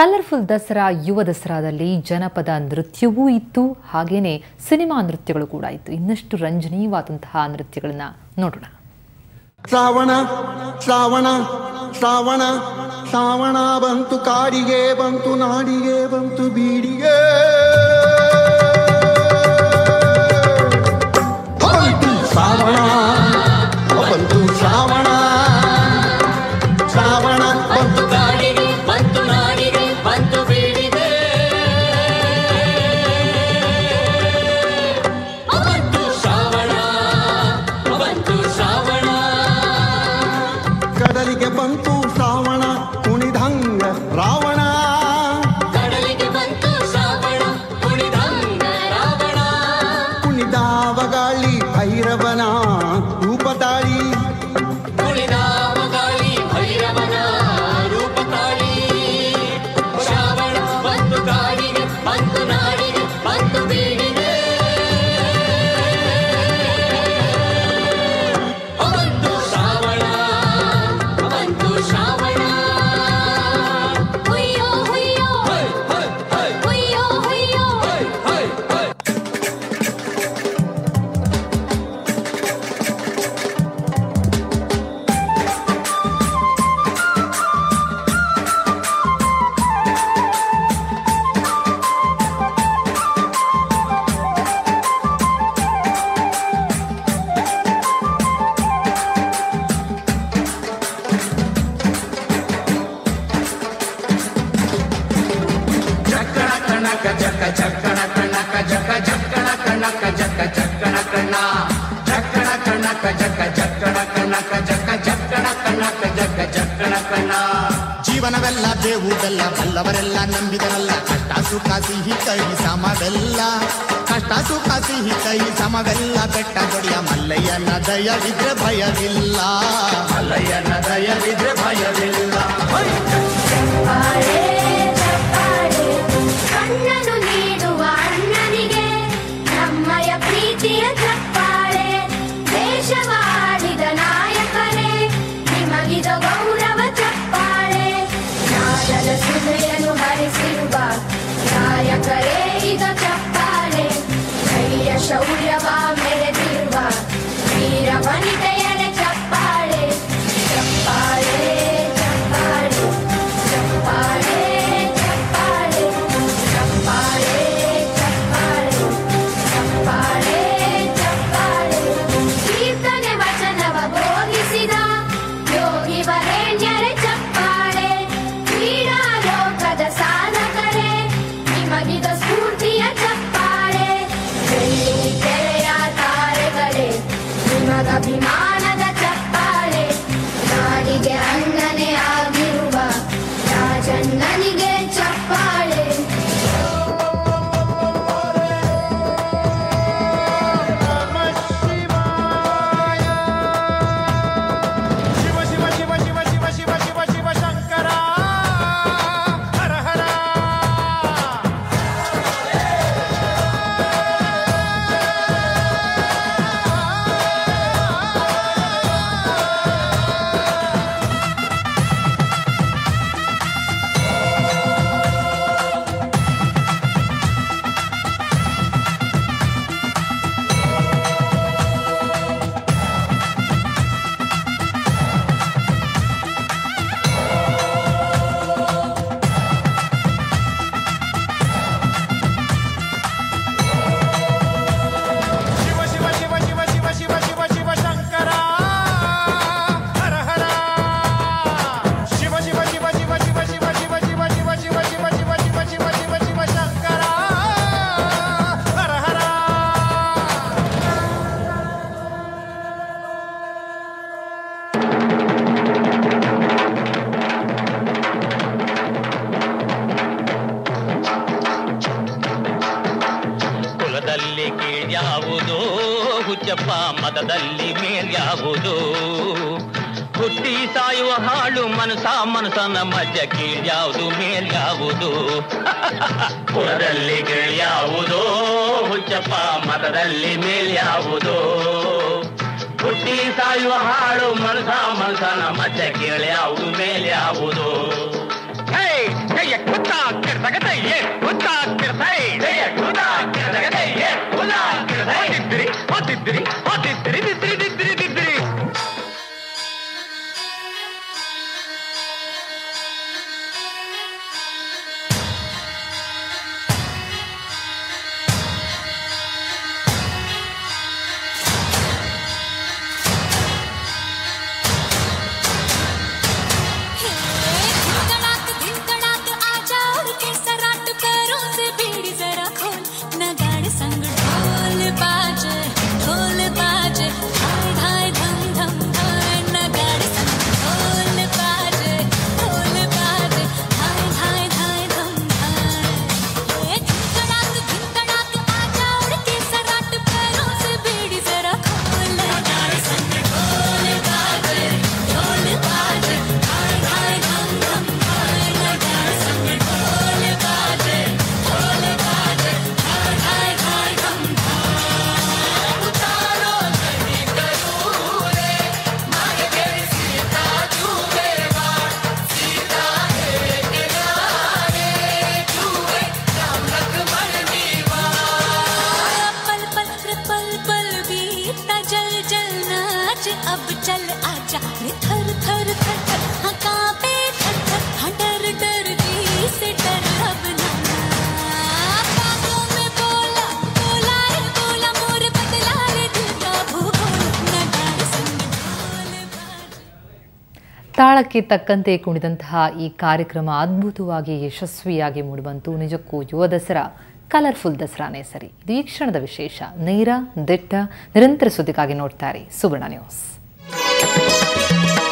colourful Dasara ಯುವ ದಸರಾದಲ್ಲಿ ಜನಪದ ನೃತ್ಯವೂ ಇತ್ತು ಹಾಗೇನೆ ಸಿನಿಮಾ ನೃತ್ಯಗಳು ಕೂಡ ಇತ್ತು ಇನ್ನಷ್ಟು ರಂಜನೀಯವಾದಂತಹ ನೃತ್ಯಗಳನ್ನ ನೋಡೋಣ ಶ್ರಾವಣ ಶ್ರಾವಣ ಶ್ರಾವಣ ಶ್ರಾವಣ ಬಂತು ಕಾಡಿಗೆ ಬಂತು ನಾಡಿಗೆ ಬಂತು ಬೀಡಿಗೆ ಬಂತು ಶ್ರಾವಣ ಬಂತು ಶ್ರಾವಣ ಶ್ರಾವಣ ಬಂತು ಕಾಡಿಗೆ ಬಂತು ನಾಡಿಗೆ ಬಂತು ಬೀಡಿಗೆ ಬಂತು ಶ್ರಾವಣ ಬಂತು ಶ್ರಾವಣ ಕಡಲಿಗೆ ಬಂತು ಶ್ರಾವಣ ಕುಣಿದಂಗ ರಾವಣ ಕಡಲಿಗೆ ಬಂತು ಶ್ರಾವಣ ಕುಣಿದಂಗ ರಾವಣ ಕುಣಿದಾವ ಗಾಳಿ ಭೈರವನ ರೂಪ ತಾಳಿ ಕುಣಿದಾವ ಗಾಳಿ ಭೈರವನ ರೂಪ ಕಾಳಿ ಶ್ರಾವಣ ಬಂತು ಕಾಡಿಗೆ ಬಂತು ನಾಡಿಗೆ ಬಂತು ಬೀಡಿಗೆ ಬಂತು ಶ್ರಾವಣ ಬಂತು ಶ್ರಾವಣ ಹುಯ್ಯೋ ಹುಯ್ಯೋ ಹುಯ್ಯೋ ಹುಯ್ಯೋ ಜೀವನವೆಲ್ಲ ಬೇವು ಬೆಲ್ಲ ಬಲ್ಲವರೆಲ್ಲ ನಂಬಿದರಲ್ಲ ಕಷ್ಟ ಸುಖ ಸಿಹಿ ಕೈ ಸಮವೆಲ್ಲ ಕಷ್ಟ ಸುಖ ಸಿಹಿ ಕೈ ಸಮವೆಲ್ಲ ಬೆಟ್ಟ ದೊಡಿಯ ಮಲ್ಲಯ್ಯನ ದಯವಿದ್ರೆ ಭಯವಿಲ್ಲ ಮಲ್ಲಯ್ಯನ ದಯವಿದ್ರೆ ಭಯವಿಲ್ಲ ಚಪ್ಪಾಳೆ ಚಪ್ಪಾಳೆ ಕಣ್ಣನು ನೀಡುವ ಅಣ್ಣನಿಗೆ ನಮ್ಮಯ ಪ್ರೀತಿಯ ಚಪ್ಪಾಳೆ ದೇಶವಾಡಿದ ನಾಯಕರೇ ನಿಮಗಿದ ಗೌರವ ಚಪ್ಪಾಳೆ ನಾಡದ ಸುಧೆಯನ್ನು ಹರಿಸಿರುವ ನಾಯಕರೇ ಇದ ಚಪ್ಪಾಳೆ ಧೈರ್ಯ ಶೌರ್ಯವ ಮೆರೆದಿರುವ ವೀರ ವನಿತೆಯರ ಚಪ್ಪಾಳೆ ಚಪ್ಪಾಳೆ ಚಪ್ಪಾಳೆ ಚಪ್ಪಾಳೆ ಚಪ್ಪಾಳೆ ಚಪ್ಪಾಳೆ ಚಪ್ಪಾಳೆ ಚಪ್ಪಾಳೆ ಚಪ್ಪಾಳೆ ಕೀರ್ತನೆ ವಚನವ ಬೋಧಿಸಿದ ಯೋಗಿ ವರೇಣ್ಯರ ಚಪ್ಪಾಳೆ ಕ್ರೀಡಾ ಲೋಕದ ಸಾಧಕರೇ ನಿಮಗಿದ ಸ್ಫೂರ್ತಿಯ ಚಪ್ಪಾಳೆ ಬೆಳ್ಳಿ ತೆರೆಯ ತಾರೆಗಳೇ ನಿಮಗಭಿಮಾನದ ಚಪ್ಪಾಳೆ ನಾಡಿಗೆ ಅಣ್ಣನೇ ಆಗಿರುವ ರಾಜಣ್ಣನಿಗೆ ಚಪ್ಪಾಳೆ ಶಿವ ಶಿವ ಶಿವ ಶಿವ ಶಿವ ಶಿವ ಶಿವ ಶಿವ ಶಂಕರ ಹರ ಹರ ಶಿವ ಶಿವ ಶಿವ ಶಿವ ಶಿವ ಶಿವ ಶಿವ ಶಿವ ಶಂಕರ ಹರ ಹರ ಶಿವ ಶಿವ ಶಿವ ಶಿವ ಶಿವ ಶಿವ ಶಿವ ಶಿವ ಶಿವ ಶಿವ ಶಿವ ಶಿವ ಶಿವ ಶಿವ ಶಿವ ಶಿವ ಶಂಕರ ಹರ ಹರ ಕುಲದಲ್ಲಿ ಕೀಳ್ಯಾವುದು ಹುಚ್ಚಪ್ಪ ಮತದಲ್ಲಿ ಮೇಲ್ಯಾವುದು ಹುಟ್ಟಿ ಸಾಯುವ ಹಾಳು ಮನಸ ಮನಸನ ಮಜ್ಜ ಕೀಳ್ಯಾವುದು ಮೇಲ್ಯಾವುದು ಕುಲದಲ್ಲಿ ಕೀಳ್ಯಾವುದು ಹುಚ್ಚಪ್ಪ ಮತದಲ್ಲಿ ಮೇಲ್ಯಾವುದು ಹುಟ್ಟಿ ಸಾಯುವ ಹಾಳು ಮನಸ ಮನಸನ ಮಜ್ಜ ಕೀಳ್ಯಾವುದು ಮೇಲ್ಯಾವುದು ಹೇ, ಕೈಯ ಕುತ್ತ ಕಿರ್ತಗದಯ್ಯೆ ಉದ್ದ ಕಿರ್ತೈ ಉದ್ದ ಕಿರ್ತಗದಯ್ಯೆ ಉದ್ದ ಕಿರ್ತೈ ದಿದ್ದಿರಿ ಹೊತ್ತಿದ್ದಿರಿ ಹೊತ್ತಿದ್ದಿರಿ ದಿದ್ದಿರಿ ದಿದ್ದಿರಿ ದಿದ್ದಿರಿ धड़ाक दिन धड़ाक आजा और के सराट पैरों से बीड़ी जरा खोल नगाड़ संग ढोल बाजे ढोल बाजे हाय हाय धम धम हाय नगाड़ संग ढोल बाजे ढोल बाजे हाय हाय हाय धम हाय दिन धड़ाक दिन धड़ाक आजा और के सराट पैरों से बीड़ी जरा खोल नगाड़ संग ढोल बाजे ढोल बाजे हाय हाय धम धम हाय नगाड़ संग ढोल बाजे ढोल बाजे हाय हाय हाय धम उतारो नहीं करूँ रे मांगे तेरी सीता चूहे बाण सीता है किनारे चूहे राम लक्ष्मण दीवार पल पल रे पल पल बीता जल जल नाच अब चल आजा रे थर थर थर थर हाँ कांपे थर थर हाँ डर डर जी से डर अब ना बातों में बोला बोला रे बोला मोर बदला रे दिल का भूगोल नगाड़ संग ढोल बाजे ತಾಳಕ್ಕೆ ತಕ್ಕಂತೆ ಕುಣಿದಂತಹ ಈ ಕಾರ್ಯಕ್ರಮ ಅದ್ಭುತವಾಗಿ ಯಶಸ್ವಿಯಾಗಿ ಮೂಡಿಬಂತು ನಿಜಕ್ಕೂ ಯುವ ದಸರಾ ಕಲರ್ಫುಲ್ ದಸರಾನೇ ಸರಿ ಇದು ಈ ಕ್ಷಣದ ವಿಶೇಷ ನೇರ ದಿಟ್ಟ ನಿರಂತರ ಸುದ್ದಿಗಾಗಿ ನೋಡ್ತಾರೆ ಸುವರ್ಣ ನ್ಯೂಸ್